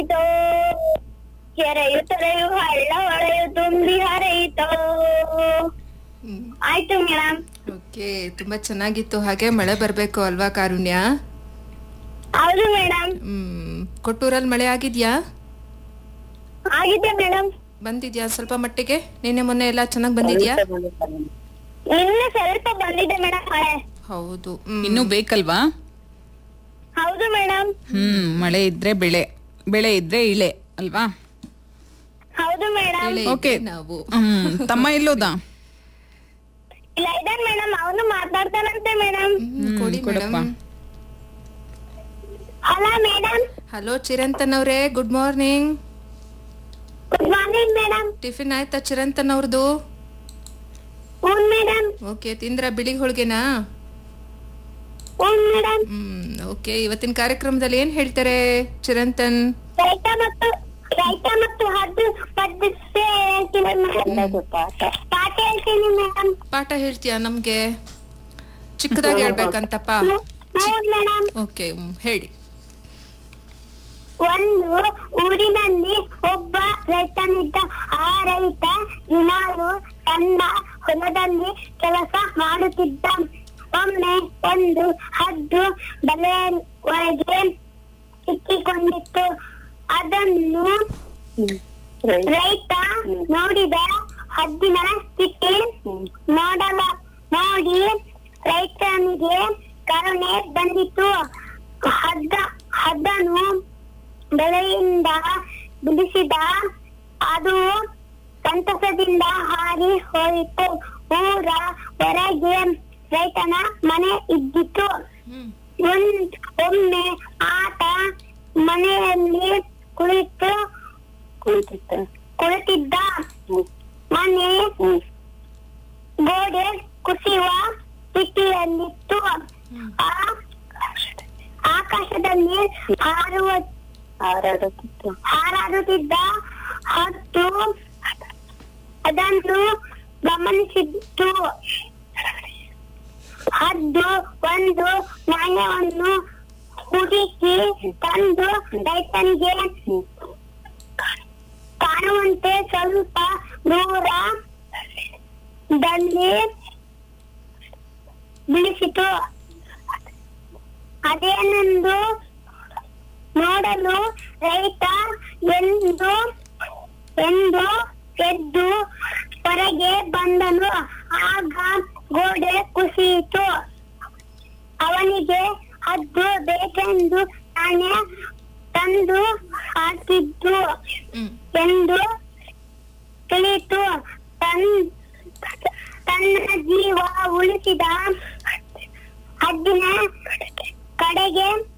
ಹರಿಯಿತೋ ಕೆರೆಯು ತೊರೆಯು ಹಳ್ಳ ಹೊಳೆಯು ತುಂಬಿ ಹರಿಯಿತೋ ಹ್ಮ್ ಆಯ್ತು ಮೇಡಮ್ ಓಕೆ ತುಂಬಾ ಚೆನ್ನಾಗಿತ್ತು ಹಾಗೆ ಮಳೆ ಬರ್ಬೇಕು ಅಲ್ವಾ ಕಾರುಣ್ಯ ಹೌದು ಮೇಡಮ್ ಹ್ಮ್ ಕೊಟ್ಟೂರಲ್ಲಿ ಮಳೆ ಆಗಿದ್ಯಾ ಆಗಿದೆ ಮೇಡಮ್ ಬಂದಿದ್ಯಾ ಸ್ವಲ್ಪ ಮಟ್ಟಿಗೆ ನಿನ್ನೆ ಮೊನ್ನೆ ಎಲ್ಲ ಚೆನ್ನಾಗಿ ಬಂದಿದ್ಯಾ ನಿನ್ನೆ ಸ್ವಲ್ಪ ಬಂದಿದೆ ಮೇಡಮ್ ಮಳೆ ಹೌದು ಹ್ಮ್. ಇನ್ನೂ ಬೇಕಲ್ವಾ ಹೌದು ಮೇಡಮ್ ಹ್ಮ್ ಮಳೆ ಇದ್ರೆ ಬೆಳೆ ಬೆಳೆ ಇದ್ರೆ ಇಳೆ ಅಲ್ವಾ ಹೌದು ಮೇಡಮ್ ಹೇಳೇ ಓಕೆ ಇದ್ವಿ ನಾವು ಹ್ಮ್ ತಮ್ಮ ಎಲ್ಲೋದ ಇಲ್ಲ ಇದಾನ್ ಮೇಡಮ್ ಅವನು ಮಾತಾಡ್ತಾನಂತೆ ಮೇಡಮ್ ಹ್ಮ್, ಕೊಡಿ ಕೊಡಪ್ಪ. Madam hello madam hello Chirantan ಅವ್ರೆ good morning good morning madam tiffin ಆಯ್ತಾ ಚಿರಂತನ್ ಅವ್ರದ್ದು ಹ್ಞೂ ಮೇಡಮ್ ಓಕೆ ತಿಂದ್ರ ಬಿಳಿ ಹೋಳ್ಗೆನಾ ಹ್ಞೂ ಮೇಡಮ್ ಹ್ಮ್ ಓಕೆ ಇವತ್ತಿನ ಕಾರ್ಯಕ್ರಮದಲ್ಲಿ ಏನ್ ಹೇಳ್ತಾರೆ ಚಿರಂತನ್ ರೈತ ಮತ್ತು ರೈತ ಮತ್ತು ಹದ್ದು ಪದ್ಧತಿ ಹೇಳ್ತೀನಿ ಮೇಡಮ್ ಪಾಠ ಹೇಳ್ತೀನಿ ಮೇಡಮ್ ಪಾಠ ಹೇಳ್ತೀಯಾ ನಮ್ಗೆ ಚಿಕ್ಕದಾಗಿ ಹೇಳ್ಬೇಕಂತಪ್ಪ ಹೌದು ಮೇಡಮ್ ಓಕೆ ಹೇಳಿ ಒಂದು ಊರಿನಲ್ಲಿ ಒಬ್ಬ ರೈತನಿದ್ದ ಆ ರೈತ ದಿನಾಲು ತನ್ನ ಹೊಲದಲ್ಲಿ ಕೆಲಸ ಮಾಡುತ್ತಿದ್ದ ಒಮ್ಮೆ ಒಂದು ಹದ್ದು ಬಲೆಯೊಳಗೆ ಸಿಕ್ಕಿಕೊಂಡಿತ್ತು ಅದನ್ನು ರೈತ ನೋಡಿದ ಹದ್ದಿನ ಸ್ಥಿತಿ ನೋಡಲ ನೋಡಿ ರೈತನಿಗೆ ಕರುಣೆ ಬಂದಿತು ಹದ್ದ ಹದ್ದನು ಬೆಳೆಯಿಂದ ಬಿಡಿಸಿದ ಅದು ಸಂತಸದಿಂದ ಹಾರಿ ಹೋಯಿತು ಊರ ಹೊರಗೆ ರೈತನ ಮನೆ ಇದ್ದಿತು ಹ್ಮ್ ಒಂದ್ ಒಮ್ಮೆ ಆತ ಮನೆಯಲ್ಲಿ ಕುಳಿತು ಕುಳಿತಿದ್ದ ಕುಳಿತಿದ್ದ ಮನೆ ಗೋಡೆ ಕುಸಿಯುವ ಸ್ಥಿತಿಯಲ್ಲಿತ್ತು ಆ ಆಕಾಶದಲ್ಲಿ ಹಾರುವ ಹಾರಾಡುತ್ತಿದ್ದ ಹಾರಾಡುತ್ತಿದ್ದ ಹತ್ತು ಅದನ್ನು ಗಮನಿಸಿತ್ತು ಹದ್ದು ಒಂದು ನಾಣ್ಯವನ್ನು ಹುಡುಕಿ ತಂದು ರೈತನಿಗೆ ಕಾಣುವಂತೆ ಸ್ವಲ್ಪ ದೂರದಲ್ಲಿ ಬಿಡಿಸಿತು ಅದೇನೆಂದು ನೋಡಲು ರೈತ ಎಂದು ಎಂದು ಎದ್ದು ಹೊರಗೆ ಬಂದನು ಆಗ ಗೋಡೆ ಕುಸಿಯಿತು ಅವನಿಗೆ ಹದ್ದು ಬೇಕೆಂದು ನಾಣ್ಯ ತಂದು ಹಾಕಿದ್ದು ಹ್ಮ್ ಎಂದು ತಿಳಿಯಿತು ತನ್ ತನ್ನ ಜೀವ ಉಳಿಸಿದ ಹದ್ದಿನ ಕಡೆಗೆ